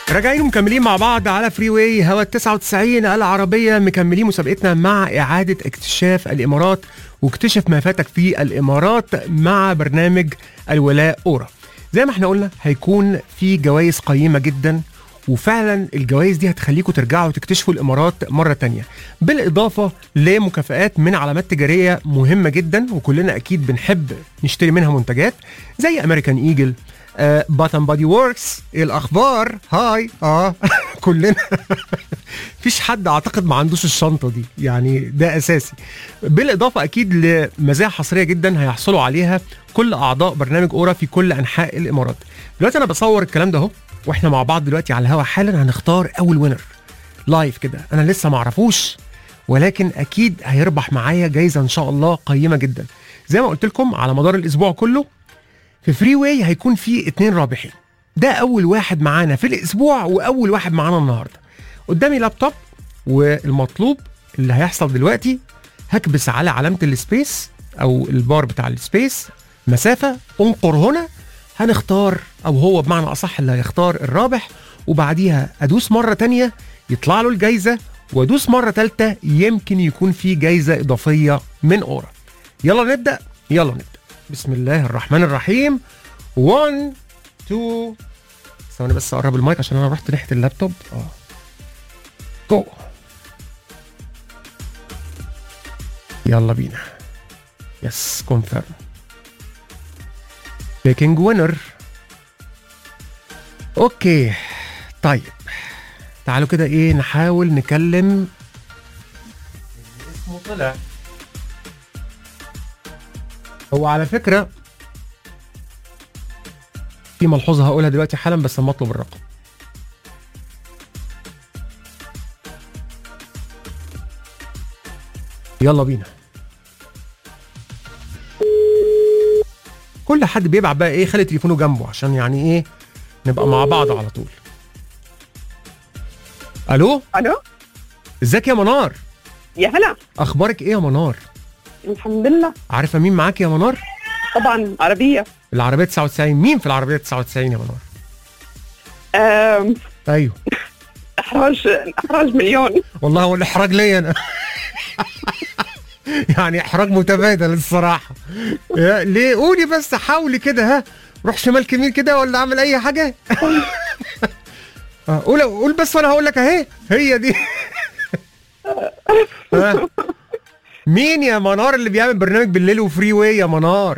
راجعين ومكملين مع بعض على فري واي هوا 99 العربية مكملين مسابقتنا مع إعادة اكتشاف الإمارات واكتشف ما فاتك في الإمارات مع برنامج الولاء أورا زي ما احنا قلنا هيكون في جوائز قيمة جدا وفعلا الجوائز دي هتخليكم ترجعوا تكتشفوا الامارات مره تانية بالاضافه لمكافآت من علامات تجاريه مهمه جدا وكلنا اكيد بنحب نشتري منها منتجات زي امريكان ايجل باتن بادي وركس الاخبار هاي اه كلنا مفيش حد اعتقد ما عندوش الشنطه دي يعني ده اساسي بالاضافه اكيد لمزايا حصريه جدا هيحصلوا عليها كل اعضاء برنامج اورا في كل انحاء الامارات دلوقتي انا بصور الكلام ده اهو واحنا مع بعض دلوقتي على الهوا حالا هنختار اول وينر لايف كده انا لسه ما اعرفوش ولكن اكيد هيربح معايا جايزه ان شاء الله قيمه جدا زي ما قلت لكم على مدار الاسبوع كله في فري واي هيكون في اتنين رابحين ده اول واحد معانا في الاسبوع واول واحد معانا النهارده قدامي لابتوب والمطلوب اللي هيحصل دلوقتي هكبس على علامه السبيس او البار بتاع السبيس مسافه انقر هنا هنختار او هو بمعنى اصح اللي هيختار الرابح وبعديها ادوس مره تانية يطلع له الجايزه وادوس مره ثالثه يمكن يكون في جايزه اضافيه من اورا يلا نبدا يلا نبدا بسم الله الرحمن الرحيم 1 2 ثواني بس اقرب المايك عشان انا رحت ناحيه اللابتوب اه جو يلا بينا يس كونفيرم بيكنج وينر اوكي طيب تعالوا كده ايه نحاول نكلم اللي اسمه طلع هو على فكره في ملحوظه هقولها دلوقتي حالا بس لما اطلب الرقم يلا بينا كل حد بيبعت بقى ايه خلي تليفونه جنبه عشان يعني ايه نبقى مع بعض على طول الو الو ازيك يا منار يا هلا اخبارك ايه يا منار الحمد لله عارفه مين معاك يا منار طبعا عربيه العربيه 99 مين في العربيه 99 يا منار أم، ايوه احراج احراج مليون والله هو الاحراج ليا انا يعني احراج متبادل الصراحه يا- ليه قولي بس حاولي كده ها روح شمال كمين كده ولا اعمل اي حاجه آه، قول قول بس وانا هقول لك اهي هي دي ها؟ مين يا منار اللي بيعمل برنامج بالليل وفري واي يا منار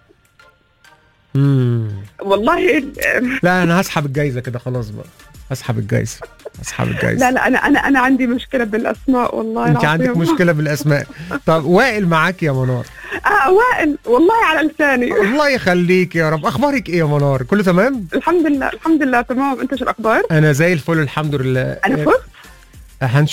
مم. والله لا انا هسحب الجايزه كده خلاص بقى هسحب الجايزه هسحب الجايزه لا لا انا انا انا عندي مشكله بالاسماء والله انت العظيم. عندك مشكله بالاسماء طب وائل معاك يا منار اه وائل والله على لساني الله يخليك يا رب اخبارك ايه يا منار كله تمام الحمد لله الحمد لله تمام انت شو الاخبار انا زي الفل الحمد لله انا فزت هنشوف